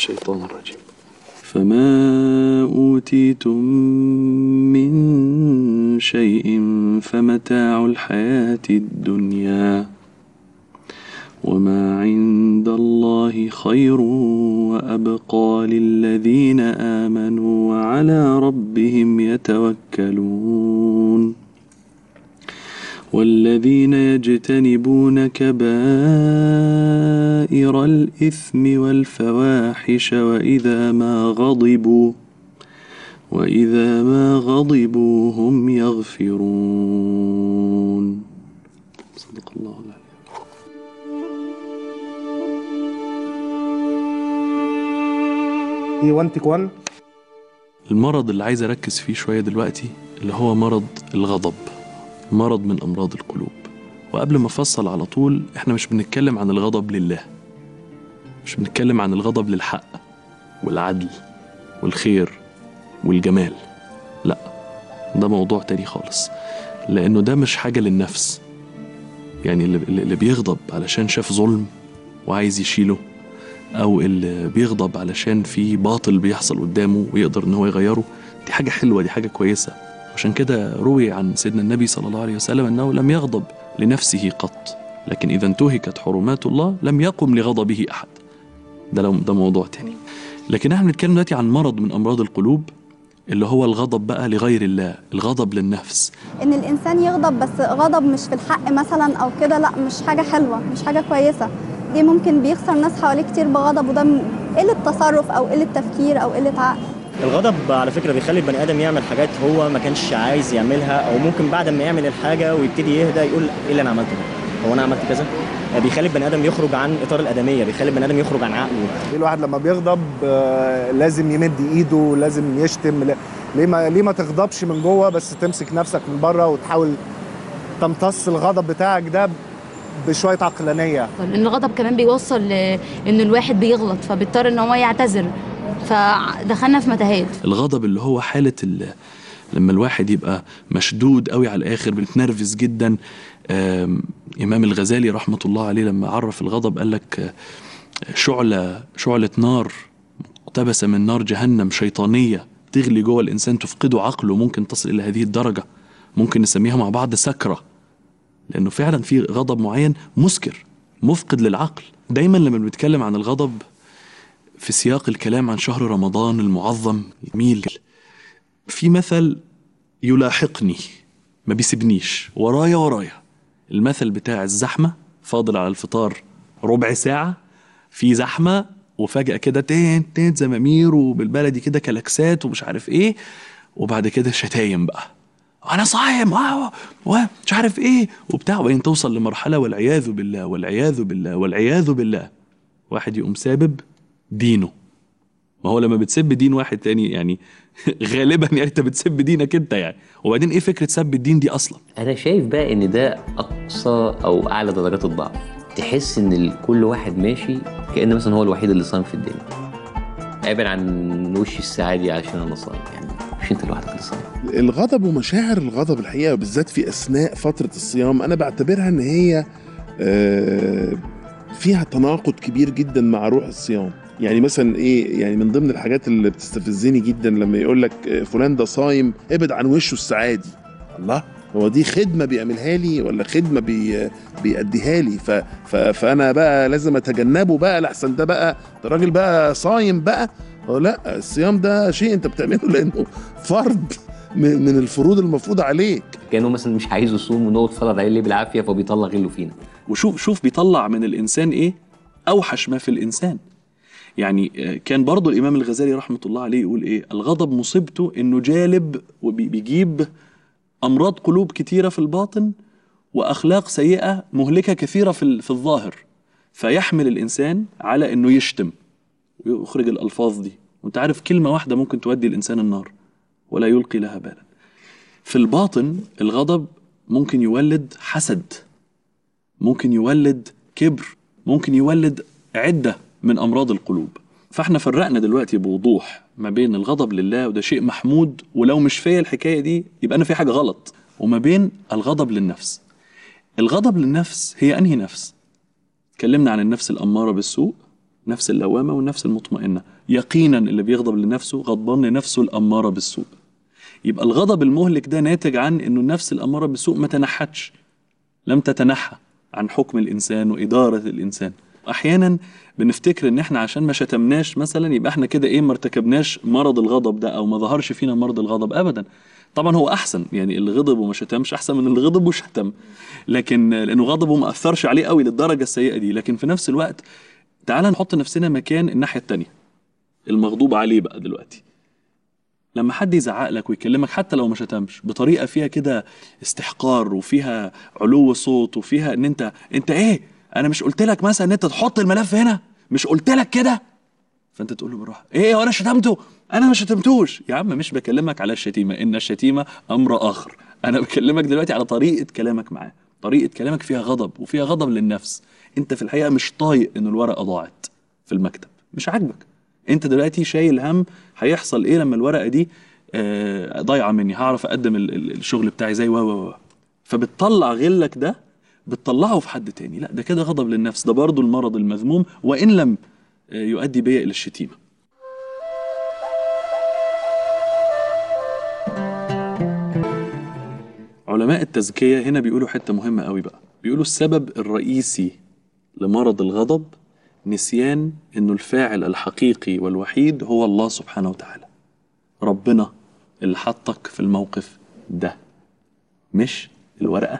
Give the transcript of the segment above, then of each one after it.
الشيطان الرجيم فما أوتيتم من شيء فمتاع الحياة الدنيا وما عند الله خير وأبقى للذين آمنوا وعلى ربهم يتوكلون والذين يجتنبون كبائر الإثم والفواحش وإذا ما غضبوا وإذا ما غضبوا هم يغفرون صدق الله العظيم ايه 1 تيك 1 المرض اللي عايز أركز فيه شوية دلوقتي اللي هو مرض الغضب مرض من أمراض القلوب وقبل ما أفصل على طول إحنا مش بنتكلم عن الغضب لله مش بنتكلم عن الغضب للحق والعدل والخير والجمال لا ده موضوع تاني خالص لأنه ده مش حاجة للنفس يعني اللي, اللي بيغضب علشان شاف ظلم وعايز يشيله او اللي بيغضب علشان في باطل بيحصل قدامه ويقدر ان هو يغيره دي حاجه حلوه دي حاجه كويسه عشان كده روي عن سيدنا النبي صلى الله عليه وسلم انه لم يغضب لنفسه قط لكن اذا انتهكت حرمات الله لم يقم لغضبه احد ده لو ده موضوع تاني لكن احنا بنتكلم دلوقتي عن مرض من امراض القلوب اللي هو الغضب بقى لغير الله الغضب للنفس ان الانسان يغضب بس غضب مش في الحق مثلا او كده لا مش حاجه حلوه مش حاجه كويسه دي ممكن بيخسر ناس حواليه كتير بغضب وده م- قله تصرف او قله تفكير او قله عقل الغضب على فكره بيخلي البني ادم يعمل حاجات هو ما كانش عايز يعملها او ممكن بعد ما يعمل الحاجه ويبتدي يهدى يقول ايه اللي انا عملته ده هو انا عملت كذا بيخلي البني ادم يخرج عن اطار الادميه بيخلي البني ادم يخرج عن عقله الواحد لما بيغضب آه، لازم يمد ايده لازم يشتم لا- ليه ما ليه ما تغضبش من جوه بس تمسك نفسك من بره وتحاول تمتص الغضب بتاعك ده بشويه عقلانيه لان الغضب كمان بيوصل ل- ان الواحد بيغلط فبيضطر ان هو يعتذر فدخلنا في متاهات الغضب اللي هو حالة ال- لما الواحد يبقى مشدود قوي على الآخر بيتنرفز جدا آم، إمام الغزالي رحمة الله عليه لما عرف الغضب قال لك آه، شعلة شعلة نار مقتبسة من نار جهنم شيطانية تغلي جوه الإنسان تفقده عقله ممكن تصل إلى هذه الدرجة ممكن نسميها مع بعض سكرة لأنه فعلا في غضب معين مسكر مفقد للعقل دايما لما بنتكلم عن الغضب في سياق الكلام عن شهر رمضان المعظم الجميل في مثل يلاحقني ما بيسيبنيش ورايا ورايا المثل بتاع الزحمة فاضل على الفطار ربع ساعة في زحمة وفجأة كده تين تين زمامير وبالبلدي كده كلاكسات ومش عارف ايه وبعد كده شتايم بقى انا صايم اه ومش عارف ايه وبتاع وبعدين توصل لمرحلة والعياذ بالله والعياذ بالله والعياذ بالله واحد يقوم سابب دينه ما هو لما بتسب دين واحد تاني يعني غالبا يعني انت بتسب دينك انت يعني وبعدين ايه فكره سب الدين دي اصلا انا شايف بقى ان ده اقصى او اعلى درجات الضعف تحس ان ال- كل واحد ماشي كان مثلا هو الوحيد اللي صايم في الدنيا قابل عن وش السعادي عشان انا صايم يعني مش انت لوحدك اللي صايم الغضب ومشاعر الغضب الحقيقه بالذات في اثناء فتره الصيام انا بعتبرها ان هي آه، فيها تناقض كبير جدا مع روح الصيام يعني مثلا ايه يعني من ضمن الحاجات اللي بتستفزني جدا لما يقول لك آه، فلان ده صايم ابعد عن وشه السعادي الله هو دي خدمه بيعملها لي ولا خدمه بي بيأديها لي ف ف فانا بقى لازم اتجنبه بقى لحسن ده بقى ده راجل بقى صايم بقى هو لا الصيام ده شيء انت بتعمله لانه فرض من من الفروض المفروضه عليك كانه مثلا مش عايز يصوم ونقعد فرض عليه بالعافيه فبيطلع غله فينا وشوف شوف بيطلع من الانسان ايه اوحش ما في الانسان يعني آه، كان برضو الامام الغزالي رحمه الله عليه يقول ايه الغضب مصيبته انه جالب وبيجيب امراض قلوب كتيره في الباطن واخلاق سيئه مهلكه كثيره في ال- في الظاهر فيحمل الانسان على انه يشتم ويخرج الالفاظ دي وانت عارف كلمه واحده ممكن تودي الانسان النار ولا يلقي لها بالا في الباطن الغضب ممكن يولد حسد ممكن يولد كبر ممكن يولد عدة من أمراض القلوب فاحنا فرقنا دلوقتي بوضوح ما بين الغضب لله وده شيء محمود ولو مش فيا الحكاية دي يبقى أنا في حاجة غلط وما بين الغضب للنفس الغضب للنفس هي أنهي نفس اتكلمنا عن النفس الأمارة بالسوء نفس اللوامة والنفس المطمئنة يقينا اللي بيغضب لنفسه غضبان لنفسه الأمارة بالسوء يبقى الغضب المهلك ده ناتج عن انه النفس الأمارة بالسوء ما تنحتش لم تتنحى عن حكم الإنسان وإدارة الإنسان أحيانا بنفتكر ان احنا عشان ما شتمناش مثلا يبقى احنا كده ايه ما ارتكبناش مرض الغضب ده او ما ظهرش فينا مرض الغضب ابدا طبعا هو احسن يعني اللي غضب وما شتمش احسن من اللي غضب وشتم لكن لانه غضبه ما اثرش عليه قوي للدرجه السيئه دي لكن في نفس الوقت تعال نحط نفسنا مكان الناحيه التانية المغضوب عليه بقى دلوقتي لما حد يزعق لك ويكلمك حتى لو ما شتمش بطريقه فيها كده استحقار وفيها علو صوت وفيها ان انت انت ايه انا مش قلت لك مثلا ان انت تحط الملف هنا مش قلت لك كده فانت تقول له بالراحه ايه وانا شتمته انا ما شتمتوش يا عم مش بكلمك على الشتيمه ان الشتيمه امر اخر انا بكلمك دلوقتي على طريقه كلامك معاه طريقه كلامك فيها غضب وفيها غضب للنفس انت في الحقيقه مش طايق ان الورقه ضاعت في المكتب مش عاجبك انت دلوقتي شايل هم هيحصل ايه لما الورقه دي آه، ضايعه مني هعرف اقدم ال- ال- الشغل بتاعي زي و و و فبتطلع غلك ده بتطلعه في حد تاني لا ده كده غضب للنفس ده برضو المرض المذموم وان لم آه، يؤدي بيا الى الشتيمه علماء التزكية هنا بيقولوا حتة مهمة قوي بقى بيقولوا السبب الرئيسي لمرض الغضب نسيان انه الفاعل الحقيقي والوحيد هو الله سبحانه وتعالى ربنا اللي حطك في الموقف ده مش الورقة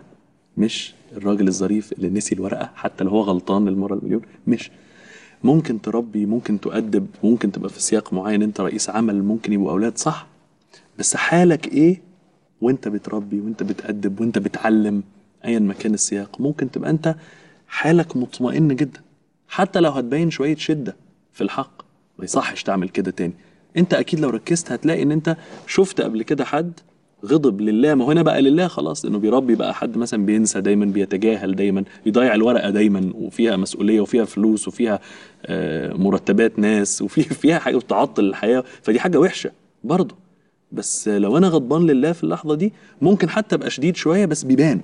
مش الراجل الظريف اللي نسي الورقة حتى لو هو غلطان المرة المليون مش ممكن تربي ممكن تؤدب ممكن تبقى في سياق معين انت رئيس عمل ممكن يبقوا اولاد صح بس حالك ايه وانت بتربي وانت بتأدب وانت بتعلم ايا ما كان السياق ممكن تبقى انت حالك مطمئن جدا حتى لو هتبين شوية شدة في الحق ما يصحش تعمل كده تاني انت اكيد لو ركزت هتلاقي ان انت شفت قبل كده حد غضب لله ما هو هنا بقى لله خلاص لانه بيربي بقى حد مثلا بينسى دايما بيتجاهل دايما يضيع الورقه دايما وفيها مسؤوليه وفيها فلوس وفيها آه، مرتبات ناس وفي فيها حاجه بتعطل الحياه فدي حاجه وحشه برضه بس لو انا غضبان لله في اللحظه دي ممكن حتى ابقى شديد شويه بس بيبان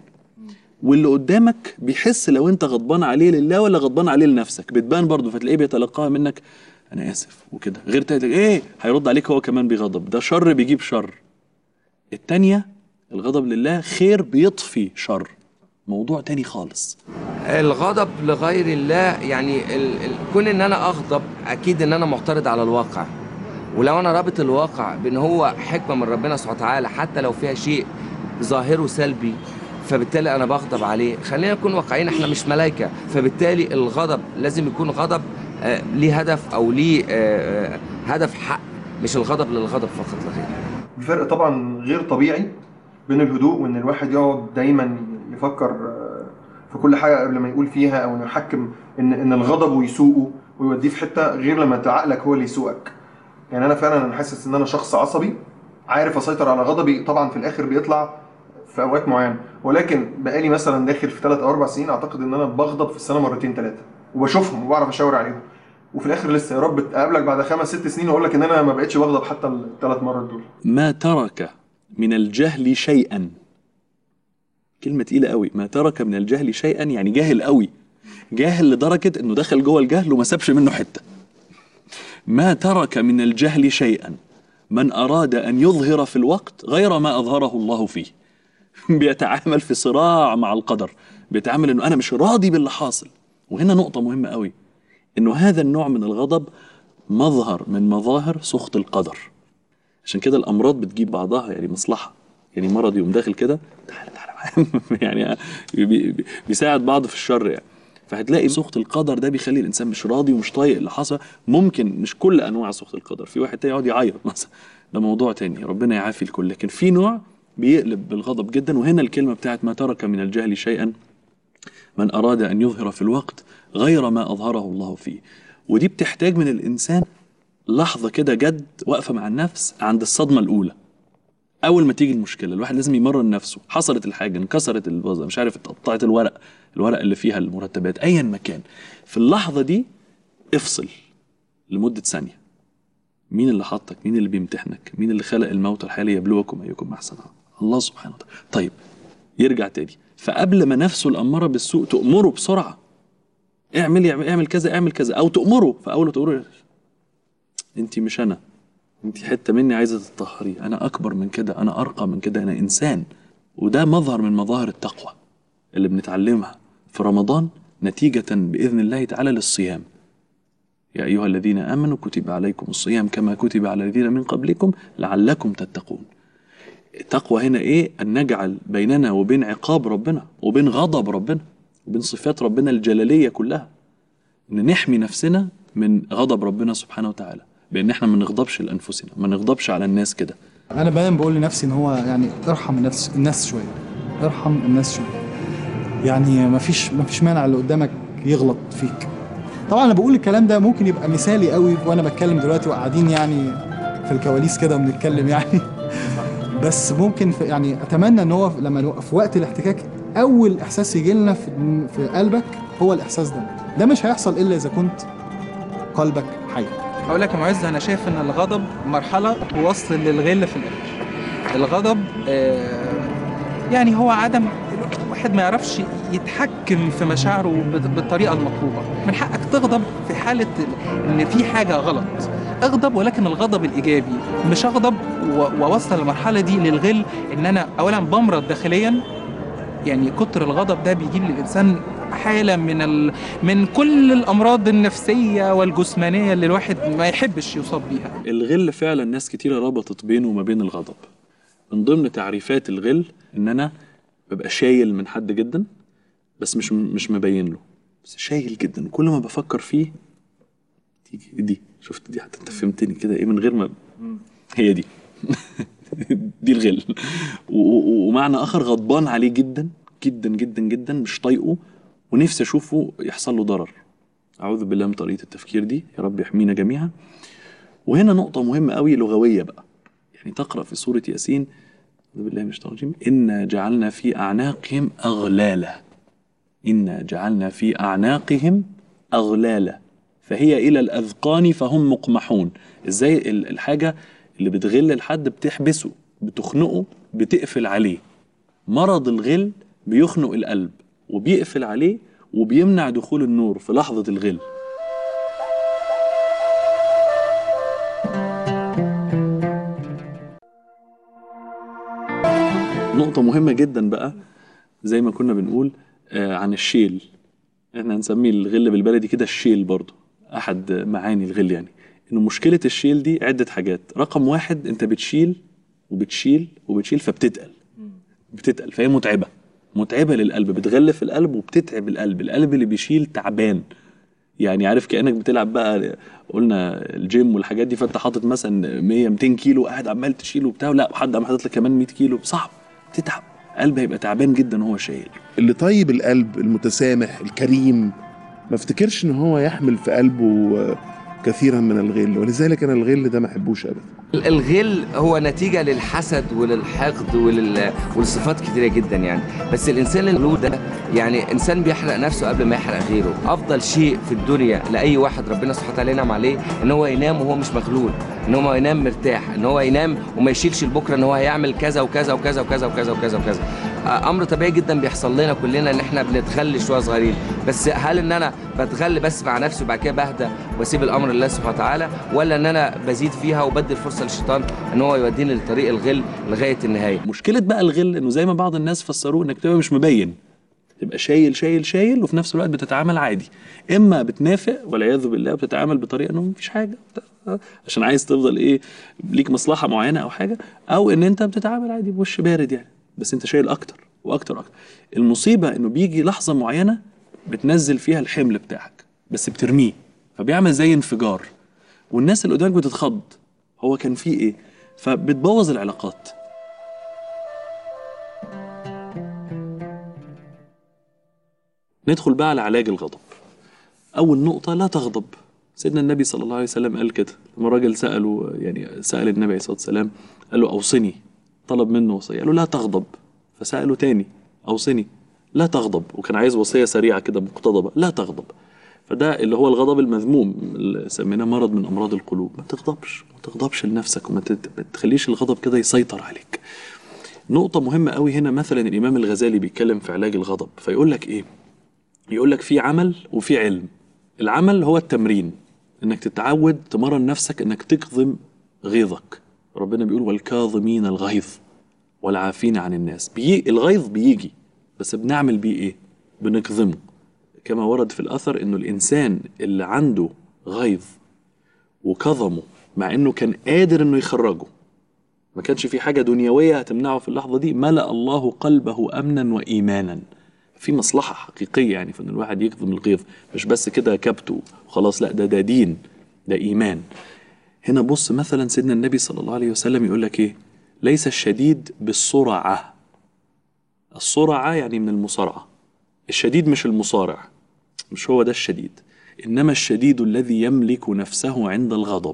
واللي قدامك بيحس لو انت غضبان عليه لله ولا غضبان عليه لنفسك بتبان برضه فتلاقيه بيتلقاها منك انا اسف وكده غير تاني ايه هيرد عليك هو كمان بغضب ده شر بيجيب شر التانية الغضب لله خير بيطفي شر موضوع تاني خالص الغضب لغير الله يعني ال... ال... كون ان انا اغضب اكيد ان انا معترض على الواقع ولو انا رابط الواقع بان هو حكمه من ربنا سبحانه وتعالى حتى لو فيها شيء ظاهره سلبي فبالتالي انا بغضب عليه خلينا نكون واقعيين احنا مش ملائكه فبالتالي الغضب لازم يكون غضب آه ليه هدف او ليه آه آه هدف حق مش الغضب للغضب فقط لا غير الفرق طبعا غير طبيعي بين الهدوء وان الواحد يقعد دايما يفكر آه، في كل حاجه قبل ما يقول فيها او انه يحكم ان ان الغضب ويسوقه ويوديه في حته غير لما انت عقلك هو اللي يسوقك يعني انا فعلا انا حاسس ان انا شخص عصبي عارف اسيطر على غضبي طبعا في الاخر بيطلع في اوقات معينه ولكن بقالي مثلا داخل في ثلاث او اربع سنين اعتقد ان انا بغضب في السنه مرتين ثلاثه وبشوفهم وبعرف اشاور عليهم وفي الاخر لسه يا رب اقابلك بعد خمس ست سنين واقول لك ان انا ما بقتش بغضب حتى الثلاث مرات دول ما ترك من الجهل شيئا كلمة تقيلة قوي ما ترك من الجهل شيئا يعني جاهل قوي جاهل لدرجة انه دخل جوه الجهل وما سابش منه حتة ما ترك من الجهل شيئا من أراد أن يظهر في الوقت غير ما أظهره الله فيه بيتعامل في صراع مع القدر بيتعامل انه انا مش راضي باللي حاصل وهنا نقطة مهمة قوي انه هذا النوع من الغضب مظهر من مظاهر سخط القدر عشان كده الامراض بتجيب بعضها يعني مصلحه يعني مرض يقوم داخل كده تعالى تعالى معايا. يعني بي- بي- بيساعد بعض في الشر يعني فهتلاقي سخط القدر ده بيخلي الانسان مش راضي ومش طايق اللي حصل ممكن مش كل انواع سخط القدر في واحد تاني يقعد يعيط مثلا ده موضوع تاني ربنا يعافي الكل لكن في نوع بيقلب بالغضب جدا وهنا الكلمه بتاعت ما ترك من الجهل شيئا من أراد أن يظهر في الوقت غير ما أظهره الله فيه ودي بتحتاج من الإنسان لحظة كده جد واقفة مع النفس عند الصدمة الأولى أول ما تيجي المشكلة الواحد لازم يمرن نفسه حصلت الحاجة انكسرت الفازة مش عارف اتقطعت الورق الورق اللي فيها المرتبات أيا مكان في اللحظة دي افصل لمدة ثانية مين اللي حطك مين اللي بيمتحنك مين اللي خلق الموت والحياة ليبلوكم أيكم أحسن عملا الله سبحانه وتعالى طيب يرجع تاني فقبل ما نفسه الأمارة بالسوء تأمره بسرعة اعمل اعمل اعمل كذا اعمل كذا او تأمره فاول ما تأمره انت مش انا انت حته مني عايزه تتطهري انا اكبر من كده انا ارقى من كده انا انسان وده مظهر من مظاهر التقوى اللي بنتعلمها في رمضان نتيجه باذن الله تعالى للصيام يا ايها الذين امنوا كتب عليكم الصيام كما كتب على الذين من قبلكم لعلكم تتقون التقوى هنا ايه ان نجعل بيننا وبين عقاب ربنا وبين غضب ربنا وبين صفات ربنا الجلاليه كلها ان نحمي نفسنا من غضب ربنا سبحانه وتعالى بان احنا ما نغضبش لانفسنا ما نغضبش على الناس كده انا دايما بقول لنفسي ان هو يعني ارحم الناس الناس شويه ارحم الناس شويه يعني مفيش مفيش مانع اللي قدامك يغلط فيك طبعا انا بقول الكلام ده ممكن يبقى مثالي قوي وانا بتكلم دلوقتي وقاعدين يعني في الكواليس كده وبنتكلم يعني بس ممكن في يعني اتمنى ان هو لما نبقى في وقت الاحتكاك اول احساس يجي لنا في, في قلبك هو الاحساس ده ده مش هيحصل الا اذا كنت قلبك حي اقول لك يا معز انا شايف ان الغضب مرحله وصل للغل في الاخر الغضب آه، يعني هو عدم الواحد ما يعرفش يتحكم في مشاعره بت- بالطريقه المطلوبه من حقك تغضب في حاله ال- ان في حاجه غلط اغضب ولكن الغضب الايجابي مش اغضب و- واوصل المرحله دي للغل ان انا اولا بمرض داخليا يعني كتر الغضب ده بيجيب للانسان حاله من ال... من كل الامراض النفسيه والجسمانيه اللي الواحد ما يحبش يصاب بيها الغل فعلا ناس كتيرة ربطت بينه وما بين الغضب من ضمن تعريفات الغل ان انا ببقى شايل من حد جدا بس مش مش مبين له بس شايل جدا كل ما بفكر فيه تيجي دي شفت دي حتى انت فهمتني كده ايه من غير ما هي دي دي الغل و- و- ومعنى اخر غضبان عليه جدا جدا جدا جدا مش طايقه ونفسي اشوفه يحصل له ضرر اعوذ بالله من طريقه التفكير دي يا رب يحمينا جميعا وهنا نقطة مهمة قوي لغوية بقى يعني تقرأ في سورة ياسين أعوذ بالله من الشيطان الرجيم إنا جعلنا في أعناقهم أغلالا إنا جعلنا في أعناقهم أغلالا فهي إلى الأذقان فهم مقمحون إزاي ال- الحاجة اللي بتغل الحد بتحبسه بتخنقه بتقفل عليه مرض الغل بيخنق القلب وبيقفل عليه وبيمنع دخول النور في لحظة الغل نقطة مهمة جدا بقى زي ما كنا بنقول آه عن الشيل احنا هنسميه الغل بالبلدي كده الشيل برضو احد معاني الغل يعني انه مشكلة الشيل دي عدة حاجات رقم واحد انت بتشيل وبتشيل وبتشيل فبتتقل بتتقل فهي متعبة متعبة للقلب بتغلف القلب وبتتعب القلب القلب اللي بيشيل تعبان يعني عارف كانك بتلعب بقى قلنا الجيم والحاجات دي فانت حاطط مثلا 100 200 كيلو قاعد عمال تشيل وبتاع لا حد عم حاطط لك كمان 100 كيلو صعب تتعب قلب هيبقى تعبان جدا وهو شايل اللي طيب القلب المتسامح الكريم ما افتكرش ان هو يحمل في قلبه آه، كثيرا من الغل ولذلك انا الغل ده ما احبوش ابدا الغل هو نتيجة للحسد وللحقد ولل... ولصفات كتيرة جدا يعني بس الإنسان المولود ده يعني إنسان بيحرق نفسه قبل ما يحرق غيره أفضل شيء في الدنيا لأي واحد ربنا سبحانه وتعالى ينعم عليه إن هو ينام وهو مش مغلول إن هو ينام مرتاح إن هو ينام وما يشيلش لبكرة إن هو هيعمل كذا وكذا وكذا وكذا وكذا وكذا وكذا آه، امر طبيعي جدا بيحصل لنا كلنا ان احنا بنتغل شويه صغيرين بس هل ان انا بتغل بس مع نفسي وبعد كده بهدى واسيب الامر لله سبحانه وتعالى ولا ان انا بزيد فيها وبدي الفرصه للشيطان ان هو يوديني لطريق الغل لغايه النهايه مشكلة بقى الغل انه زي ما بعض الناس فسروه انك تبقى مش مبين تبقى شايل شايل شايل وفي نفس الوقت بتتعامل عادي اما بتنافق والعياذ بالله بتتعامل بطريقه انه مفيش حاجه عشان عايز تفضل ايه ليك مصلحه معينه او حاجه او ان انت بتتعامل عادي بوش بارد يعني بس انت شايل اكتر واكتر اكتر المصيبه انه بيجي لحظه معينه بتنزل فيها الحمل بتاعك بس بترميه فبيعمل زي انفجار والناس اللي قدامك بتتخض هو كان فيه ايه فبتبوظ العلاقات ندخل بقى على علاج الغضب أول نقطة لا تغضب سيدنا النبي صلى الله عليه وسلم قال كده لما الراجل سأله يعني سأل النبي عليه الصلاة والسلام قال له أوصني طلب منه وصية قال له لا تغضب فسأله تاني أوصني لا تغضب وكان عايز وصية سريعة كده مقتضبة لا تغضب فده اللي هو الغضب المذموم اللي سميناه مرض من أمراض القلوب ما تغضبش ما تغضبش لنفسك وما تت- ما تخليش الغضب كده يسيطر عليك نقطة مهمة قوي هنا مثلا الإمام الغزالي بيتكلم في علاج الغضب فيقول لك إيه يقول لك في عمل وفي علم العمل هو التمرين انك تتعود تمرن نفسك انك تكظم غيظك ربنا بيقول والكاظمين الغيظ والعافين عن الناس بي الغيظ بيجي بس بنعمل بيه ايه بنكظمه كما ورد في الاثر انه الانسان اللي عنده غيظ وكظمه مع انه كان قادر انه يخرجه ما كانش في حاجه دنيويه هتمنعه في اللحظه دي ملا الله قلبه امنا وايمانا في مصلحه حقيقيه يعني في ان الواحد يكظم الغيظ مش بس كده كبته وخلاص لا ده ده دين ده ايمان هنا بص مثلا سيدنا النبي صلى الله عليه وسلم يقول لك ايه ليس الشديد بالسرعه السرعه يعني من المصارعه الشديد مش المصارع مش هو ده الشديد انما الشديد الذي يملك نفسه عند الغضب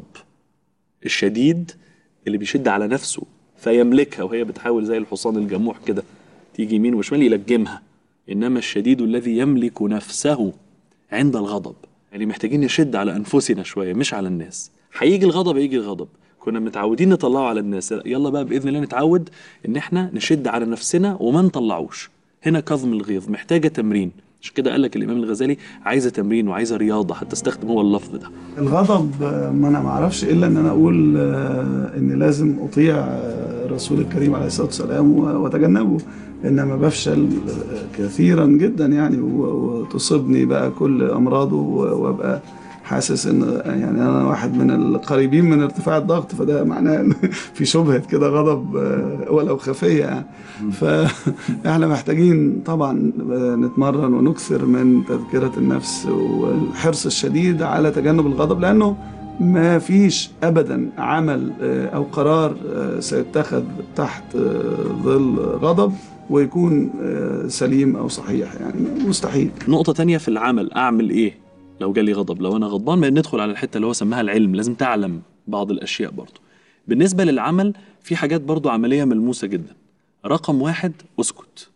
الشديد اللي بيشد على نفسه فيملكها وهي بتحاول زي الحصان الجموح كده تيجي يمين وشمال يلجمها انما الشديد الذي يملك نفسه عند الغضب يعني محتاجين نشد على انفسنا شويه مش على الناس هيجي الغضب هيجي الغضب كنا متعودين نطلعه على الناس يلا بقى باذن الله نتعود ان احنا نشد على نفسنا وما نطلعوش هنا كظم الغيظ محتاجه تمرين عشان كده قال لك الامام الغزالي عايزه تمرين وعايزه رياضه حتى استخدم هو اللفظ ده الغضب آه، ما انا ما اعرفش الا ان انا اقول آه، ان لازم اطيع آه، الرسول الكريم عليه الصلاه والسلام و- واتجنبه انما بفشل آه، كثيرا جدا يعني و- وتصيبني بقى كل امراضه و- وابقى حاسس ان يعني انا واحد من القريبين من ارتفاع الضغط فده معناه ان في شبهه كده غضب آه، ولو خفيه يعني فاحنا محتاجين طبعا آه، نتمرن ونكثر من تذكره النفس والحرص الشديد على تجنب الغضب لانه ما فيش ابدا عمل آه، او قرار آه، سيتخذ تحت آه، ظل غضب ويكون آه، سليم او صحيح يعني مستحيل نقطة تانية في العمل أعمل إيه لو جالي غضب لو أنا غضبان بقى ندخل على الحتة اللي هو سماها العلم لازم تعلم بعض الأشياء برضو بالنسبة للعمل في حاجات برضو عملية ملموسة جدا رقم واحد اسكت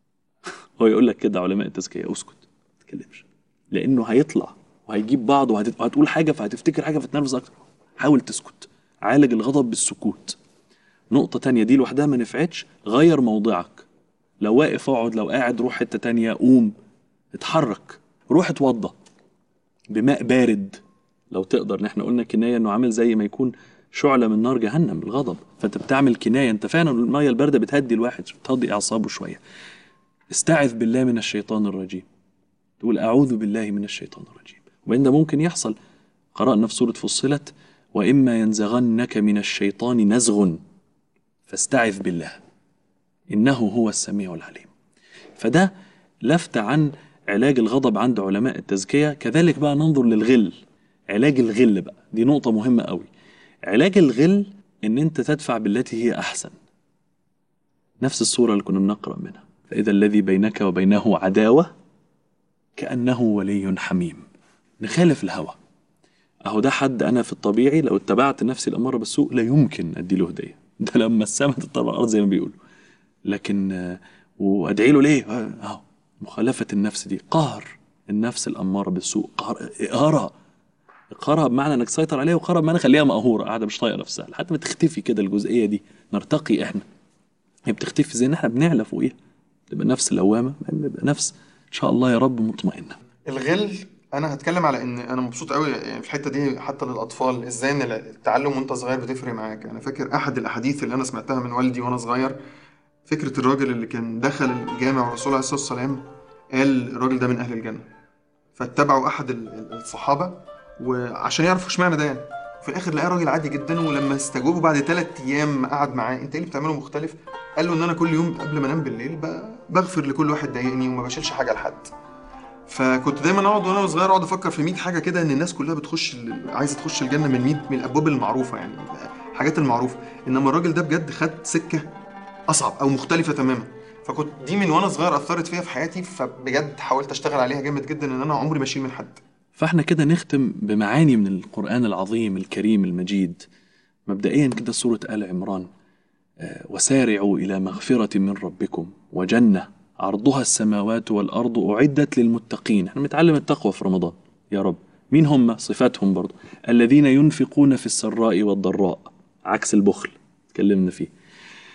هو يقول لك كده علماء التزكية اسكت ما تتكلمش لأنه هيطلع وهيجيب بعض وهت- وهتقول حاجة فهتفتكر حاجة فتنرفز أكتر حاول تسكت عالج الغضب بالسكوت نقطة تانية دي لوحدها ما نفعتش غير موضعك لو واقف اقعد لو قاعد روح حتة تانية قوم اتحرك روح اتوضى بماء بارد لو تقدر احنا قلنا كناية انه عامل زي ما يكون شعلة من نار جهنم الغضب فانت بتعمل كناية انت فعلا المية الباردة بتهدي الواحد بتهدي اعصابه شوية استعذ بالله من الشيطان الرجيم تقول اعوذ بالله من الشيطان الرجيم وان ده ممكن يحصل قرأنا في سورة فصلت واما ينزغنك من الشيطان نزغ فاستعذ بالله إنه هو السميع العليم فده لفتة عن علاج الغضب عند علماء التزكية كذلك بقى ننظر للغل علاج الغل بقى دي نقطة مهمة قوي علاج الغل إن أنت تدفع بالتي هي أحسن نفس الصورة اللي كنا بنقرأ منها فإذا الذي بينك وبينه عداوة كأنه ولي حميم نخالف الهوى أهو ده حد أنا في الطبيعي لو اتبعت نفسي الأمارة بالسوء لا يمكن أديله هدية ده لما السماء تطلع الأرض زي ما بيقولوا لكن آه، وادعي له ليه؟ آه، اهو مخالفه النفس دي قهر النفس الاماره بالسوء قهر اقهارها اقهارها بمعنى انك تسيطر عليها وقهرها بمعنى خليها مقهوره قاعده مش طايقه نفسها لحد ما تختفي كده الجزئيه دي نرتقي احنا هي بتختفي زي ان احنا بنعلى فوقيها تبقى نفس لوامه نبقى نفس ان شاء الله يا رب مطمئنه الغل انا هتكلم على ان انا مبسوط قوي يعني في الحته دي حتى للاطفال ازاي ان التعلم وانت صغير بتفرق معاك انا فاكر احد الاحاديث اللي انا سمعتها من والدي وانا صغير فكره الراجل اللي كان دخل الجامع والرسول عليه الصلاه والسلام قال الراجل ده من اهل الجنه فاتبعوا احد ال- ال- الصحابه وعشان يعرفوا اشمعنى ده يعني في الاخر لقاه راجل عادي جدا ولما استجوبه بعد ثلاث ايام قعد معاه انت ايه اللي بتعمله مختلف قال له ان انا كل يوم قبل ما انام بالليل ب- بغفر لكل واحد ضايقني وما بشيلش حاجه لحد فكنت دايما اقعد وانا صغير اقعد افكر في 100 حاجه كده ان الناس كلها بتخش ال- عايزه تخش الجنه من 100 من الابواب المعروفه يعني الحاجات المعروفه انما الراجل ده بجد خد سكه اصعب او مختلفه تماما فكنت دي من وانا صغير اثرت فيها في حياتي فبجد حاولت اشتغل عليها جامد جدا ان انا عمري ما اشيل من حد فاحنا كده نختم بمعاني من القرآن العظيم الكريم المجيد مبدئيا كده سورة آل عمران آه، وسارعوا إلى مغفرة من ربكم وجنة عرضها السماوات والأرض أعدت للمتقين احنا بنتعلم التقوى في رمضان يا رب مين هم صفاتهم برضو الذين ينفقون في السراء والضراء عكس البخل اتكلمنا فيه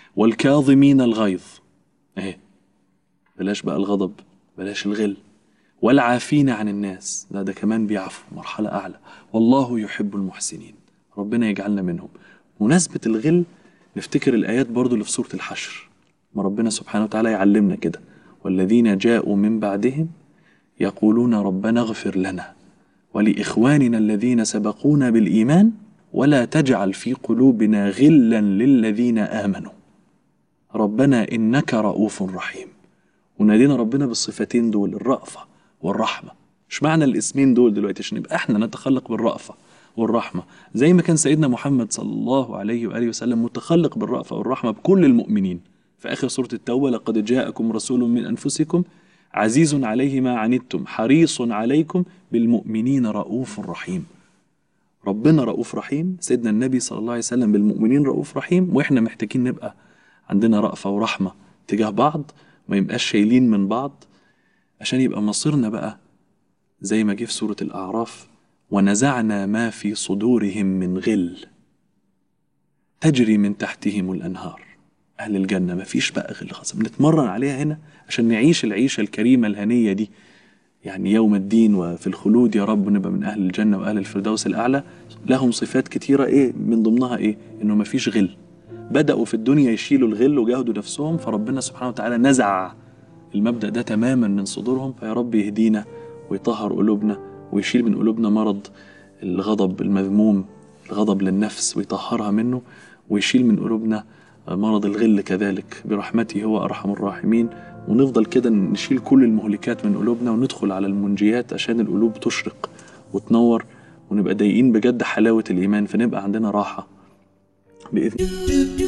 والكاظمين الغيظ اهي بلاش بقى الغضب بلاش الغل والعافين عن الناس لا ده كمان بيعفو مرحلة أعلى والله يحب المحسنين ربنا يجعلنا منهم مناسبة الغل نفتكر الآيات برضو اللي في سورة الحشر ما ربنا سبحانه وتعالى يعلمنا كده والذين جاءوا من بعدهم يقولون ربنا اغفر لنا ولإخواننا الذين سبقونا بالإيمان ولا تجعل في قلوبنا غلا للذين آمنوا ربنا إنك رؤوف رحيم ونادينا ربنا بالصفتين دول الرأفة والرحمة مش معنى الاسمين دول دلوقتي عشان يبقى احنا نتخلق بالرأفة والرحمة زي ما كان سيدنا محمد صلى الله عليه وآله وسلم متخلق بالرأفة والرحمة بكل المؤمنين في آخر سورة التوبة لقد جاءكم رسول من أنفسكم عزيز عليه ما عنتم حريص عليكم بالمؤمنين رؤوف رحيم ربنا رؤوف رحيم سيدنا النبي صلى الله عليه وسلم بالمؤمنين رؤوف رحيم واحنا محتاجين نبقى عندنا رأفة ورحمة تجاه بعض ما يبقاش شايلين من بعض عشان يبقى مصيرنا بقى زي ما جه في سورة الأعراف ونزعنا ما في صدورهم من غل تجري من تحتهم الأنهار أهل الجنة ما فيش بقى غل خالص بنتمرن عليها هنا عشان نعيش العيشة الكريمة الهنية دي يعني يوم الدين وفي الخلود يا رب نبقى من أهل الجنة وأهل الفردوس الأعلى لهم صفات كتيرة إيه من ضمنها إيه إنه ما فيش غل بدأوا في الدنيا يشيلوا الغل وجاهدوا نفسهم فربنا سبحانه وتعالى نزع المبدأ ده تماما من صدورهم فيا رب يهدينا ويطهر قلوبنا ويشيل من قلوبنا مرض الغضب المذموم الغضب للنفس ويطهرها منه ويشيل من قلوبنا مرض الغل كذلك برحمته هو أرحم الراحمين ونفضل كده نشيل كل المهلكات من قلوبنا وندخل على المنجيات عشان القلوب تشرق وتنور ونبقى ضايقين بجد حلاوة الإيمان فنبقى عندنا راحة بإذن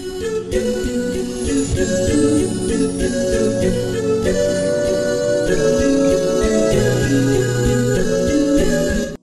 Thank you.